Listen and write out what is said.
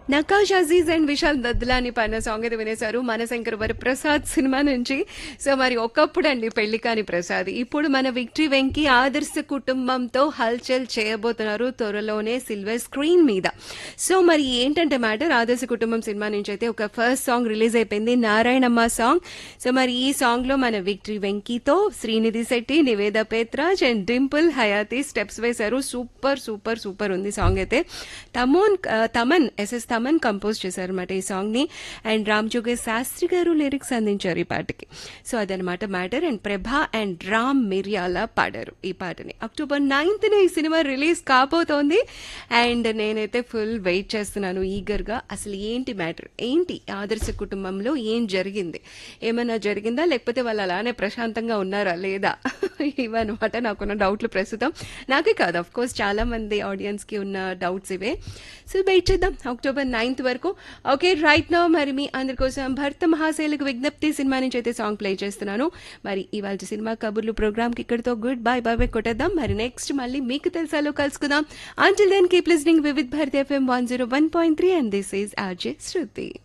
నకాష్ Aziz and Vishal Dadlani పైన song అయితే వినేశారు మనశంకర్ వరప్రసాద్ సినిమా నుంచి సో మరి ఒకప్పుడు అండి పెళ్లి కాని ప్రసాద్ ఇప్పుడు మన విక్టరీ వెంకి ఆదర్శ కుటుంబంతో హల్చల్ చేయబోతున్నారు త్వరలోనే సిల్వర్ స్క్రీన్ మీద సో మరి ఏంటంటే మ్యాటర్ ఆదర్శ కుటుంబం సినిమా నుంచి అయితే ఒక ఫస్ట్ సాంగ్ రిలీజ్ అయిపోయింది నారాయణమ్మ సాంగ్ సో మరి ఈ సాంగ్ లో మన విక్టరీ వెంకీతో శ్రీనిధి శెట్టి నివేద పేత్రాజ్ అండ్ డింపుల్ హయాతి స్టెప్స్ వేశారు సూపర్ సూపర్ సూపర్ ఉంది సాంగ్ అయితే తమోన్ ఆ, తమన్ ఎస్ఎస్ తమన్ కంపోజ్ చేశారు అనమాట ఈ సాంగ్ ని అండ్ రామ్ జోగే శాస్త్రి గారు లిరిక్స్ అందించారు ఈ పాటకి సో అదనమాట matter and Prabha and Ram Miryala పాడారు ఈ పాటని అక్టోబర్ నైన్త్ ఈ సినిమా రిలీజ్ కాబోతోంది అండ్ నేనైతే ఫుల్ వెయిట్ చేస్తున్నాను ఈగర్ గా అసలు ఏంటి మ్యాటర్ ఏంటి ఆదర్శ కుటుంబంలో ఏం జరిగింది ఏమైనా జరిగిందా లేకపోతే వాళ్ళు అలానే ప్రశాంతంగా ఉన్నారా లేదా ఇవన్నమాట నాకున్న డౌట్లు ప్రస్తుతం నాకే కాదు అఫ్ కోర్స్ చాలా మంది ఆడియన్స్ కి ఉన్న డౌట్స్ ఇవే సో వెయిట్ చేద్దాం అక్టోబర్ నైన్త్ వరకు ఓకే రైట్ నో మరి మీ అందరి కోసం భర్త మహాశైలకు విజ్ఞప్తి సినిమా నుంచి అయితే సాంగ్ ప్లే చేస్తున్నాను మరి ఇవాళ సినిమా కబుర్లు ప్రోగ్రామ్ కి ఇక్కడితో గుడ్ బై బై బై కొట్టేద్దాం మరి నెక్స్ట్ మళ్ళీ మీకు తెలుసాలో కలుసుకుందాం until then keep listening Vividh Bharati FM one zero one point three and this is RJ Shruti